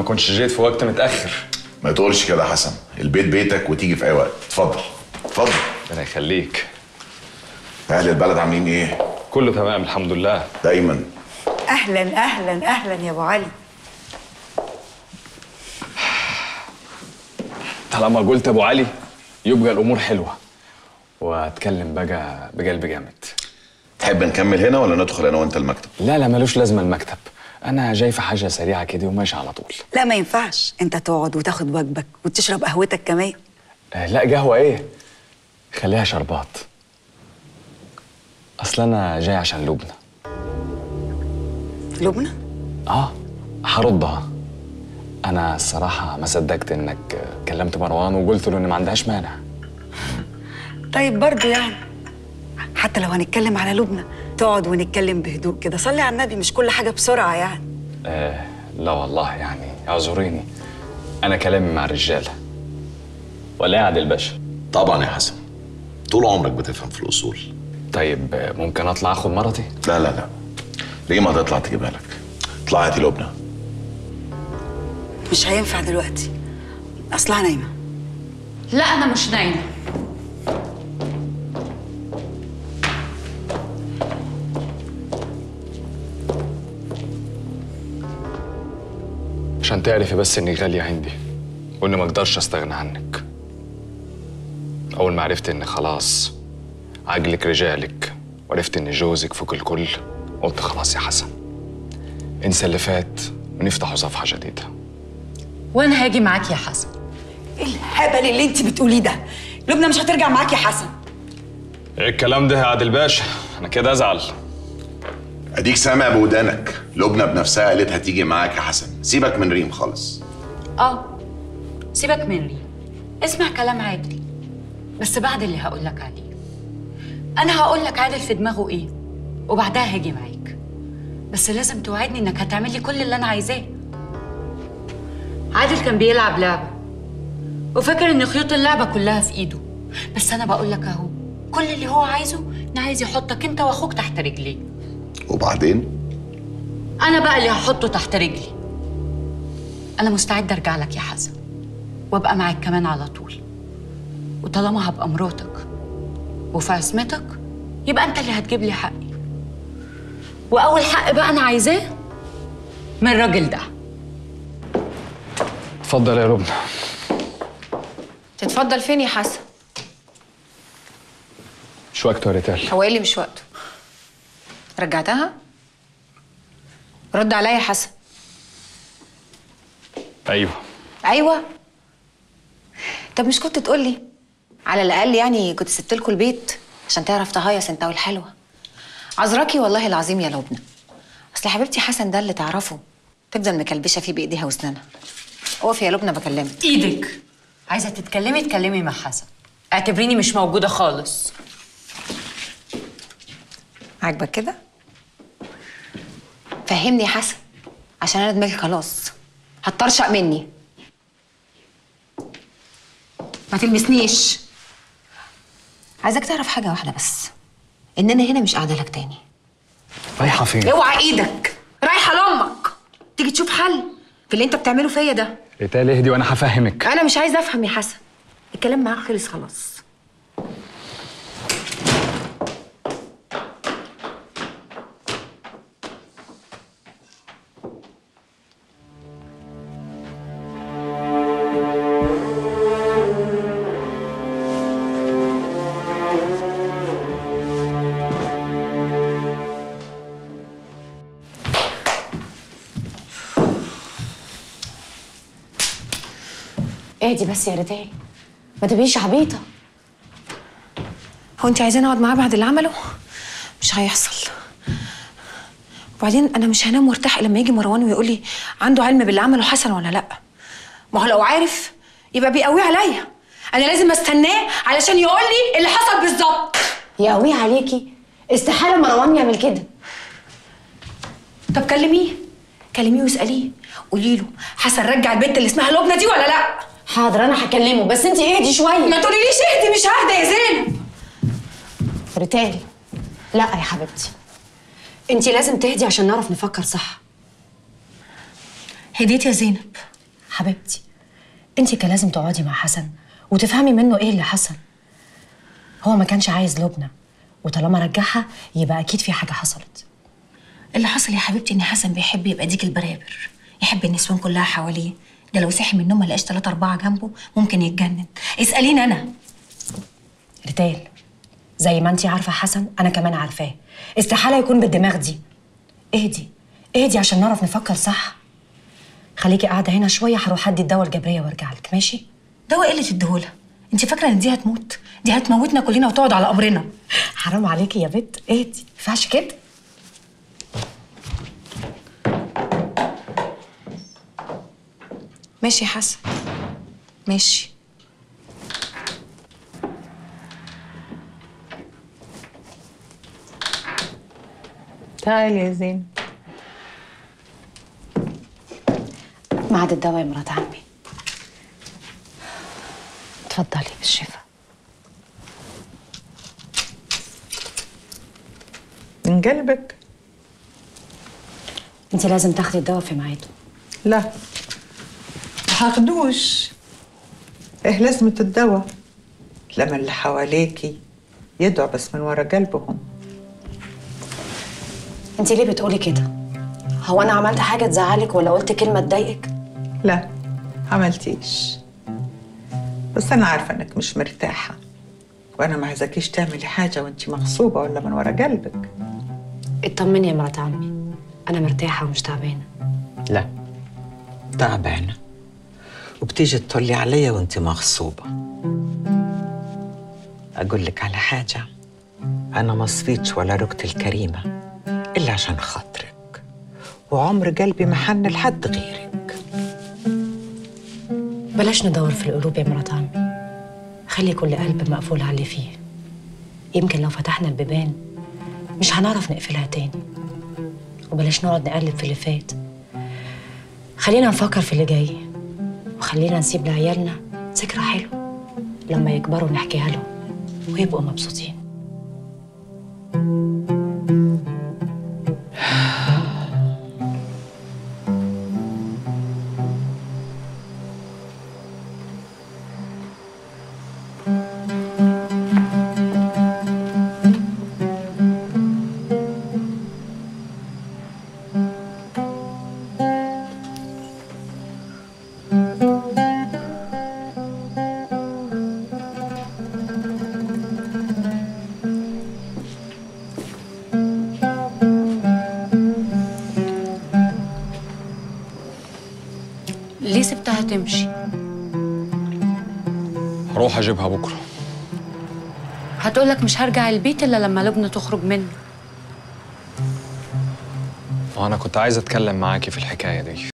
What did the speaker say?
ما كنتش جيت في وقت متاخر ما تقولش كده يا حسن البيت بيتك وتيجي في اي وقت اتفضل اتفضل ربنا يخليك اهل البلد عاملين ايه كله تمام الحمد لله دايما اهلا اهلا اهلا يا ابو علي طالما قلت ابو علي يبقى الامور حلوه واتكلم بقى بقلب جامد تحب نكمل هنا ولا ندخل انا وانت المكتب لا لا ملوش لازمه المكتب انا جاي في حاجه سريعه كده وماشي على طول لا ما ينفعش انت تقعد وتاخد واجبك وتشرب قهوتك كمان آه، لا قهوه ايه خليها شربات اصل انا جاي عشان لبنى لبنى اه هردها انا الصراحه ما صدقت انك كلمت مروان وقلت له ان ما عندهاش مانع طيب برضو يعني حتى لو هنتكلم على لبنى تقعد ونتكلم بهدوء كده صلي على النبي مش كل حاجه بسرعه يعني آه لا والله يعني اعذريني انا كلامي مع الرجاله ولا قاعد الباشا طبعا يا حسن طول عمرك بتفهم في الاصول طيب آه، ممكن اطلع اخد مرتي لا لا لا ليه ما تطلع تجيبها لك اطلع هاتي لبنى مش هينفع دلوقتي اصلها نايمه لا انا مش نايمه عشان تعرفي بس اني غاليه عندي واني ما اقدرش استغنى عنك اول ما عرفت ان خلاص عقلك رجالك وعرفت ان جوزك فوق الكل قلت خلاص يا حسن انسى اللي فات ونفتحوا صفحه جديده وانا هاجي معاك يا حسن ايه الهبل اللي انت بتقوليه ده لبنى مش هترجع معاك يا حسن ايه الكلام ده يا عادل باشا انا كده ازعل اديك سامع بودانك لبنى بنفسها قالت هتيجي معاك يا حسن سيبك من ريم خالص اه سيبك من ريم اسمع كلام عادل بس بعد اللي هقول لك عليه انا هقول لك عادل في دماغه ايه وبعدها هاجي معاك بس لازم توعدني انك هتعمل لي كل اللي انا عايزاه عادل كان بيلعب لعبه وفاكر ان خيوط اللعبه كلها في ايده بس انا بقول لك اهو كل اللي هو عايزه ان عايز يحطك انت واخوك تحت رجليه وبعدين انا بقى اللي هحطه تحت رجلي انا مستعده ارجع لك يا حسن وابقى معاك كمان على طول وطالما هبقى مراتك وفي عصمتك يبقى انت اللي هتجيب لي حقي واول حق بقى انا عايزاه من الراجل ده اتفضل يا لبنى تتفضل فين يا حسن مش وقته يا ريتال هو ايه اللي مش وقته رجعتها رد عليا يا حسن ايوه ايوه طب مش كنت تقولي على الاقل يعني كنت سبت لكم البيت عشان تعرف تهيص انت والحلوه عذراكي والله العظيم يا لبنى اصل حبيبتي حسن ده اللي تعرفه تفضل مكلبشه فيه بايديها واسنانها اقف يا لبنى بكلمك ايدك عايزه تتكلمي اتكلمي مع حسن اعتبريني مش موجوده خالص عاجبك كده فهمني يا حسن عشان انا دماغي خلاص هتطرشق مني ما تلمسنيش عايزك تعرف حاجه واحده بس ان انا هنا مش قاعده لك تاني رايحه فين اوعى ايدك رايحه لامك تيجي تشوف حل في اللي انت بتعمله فيا ده ريتال اهدي وانا هفهمك انا مش عايزه افهم يا حسن الكلام معاك خلص خلاص اهدي بس يا ريتال ما تبقيش عبيطه هو انت عايزاني اقعد معاه بعد اللي عمله مش هيحصل وبعدين انا مش هنام وارتاح لما يجي مروان ويقول لي عنده علم باللي عمله حسن ولا لا ما هو لو عارف يبقى بيقويه عليا انا لازم استناه علشان يقول لي اللي حصل بالظبط يقويه عليكي استحاله مروان يعمل كده طب كلميه كلميه واساليه قولي له حسن رجع البنت اللي اسمها لبنى دي ولا لا حاضر انا هكلمه بس انت اهدي شويه ما تقوليليش اهدي مش ههدى يا زينب ريتال لا يا حبيبتي انت لازم تهدي عشان نعرف نفكر صح هديت يا زينب حبيبتي انت كان لازم تقعدي مع حسن وتفهمي منه ايه اللي حصل هو ما كانش عايز لبنى وطالما رجعها يبقى اكيد في حاجه حصلت اللي حصل يا حبيبتي ان حسن بيحب يبقى ديك البرابر يحب النسوان كلها حواليه ده لو صحي من النوم ما لقاش ثلاثة أربعة جنبه ممكن يتجنن اسأليني أنا ريتال زي ما انت عارفه حسن انا كمان عارفاه استحاله يكون بالدماغ دي اهدي اهدي عشان نعرف نفكر صح خليكي قاعده هنا شويه هروح ادي الدواء الجبريه وارجع لك ماشي دواء قلة الدهولة انت فاكرة ان دي هتموت دي هتموتنا كلنا وتقعد على قبرنا حرام عليكي يا بت اهدي ما ينفعش كده ماشي يا حسن ماشي تعالي يا زين ميعاد الدواء يا مرات عمي اتفضلي بالشفا من قلبك انت لازم تاخدي الدواء في ميعاده لا هاخدوش ايه لازمة الدواء لما اللي حواليكي يدعوا بس من ورا قلبهم انت ليه بتقولي كده هو انا عملت حاجه تزعلك ولا قلت كلمه تضايقك لا عملتيش بس انا عارفة انك مش مرتاحة وانا ما عايزاكيش تعملي حاجة وانت مغصوبة ولا من ورا قلبك اطمني يا مرات عمي انا مرتاحه ومش تعبانه لا تعبانة وبتيجي تطلي عليا وانت مغصوبة أقول لك على حاجة أنا ما صفيتش ولا ركت الكريمة إلا عشان خاطرك وعمر قلبي ما حن لحد غيرك بلاش ندور في القلوب يا مرات عمي خلي كل قلب مقفول على اللي فيه يمكن لو فتحنا البيبان مش هنعرف نقفلها تاني وبلاش نقعد نقلب في اللي فات خلينا نفكر في اللي جاي وخلينا نسيب لعيالنا ذكرى حلوة لما يكبروا نحكيها لهم ويبقوا مبسوطين ليه سبتها تمشي هروح اجيبها بكره هتقولك مش هرجع البيت الا لما لبنى تخرج منه وانا كنت عايز اتكلم معاكي في الحكايه دي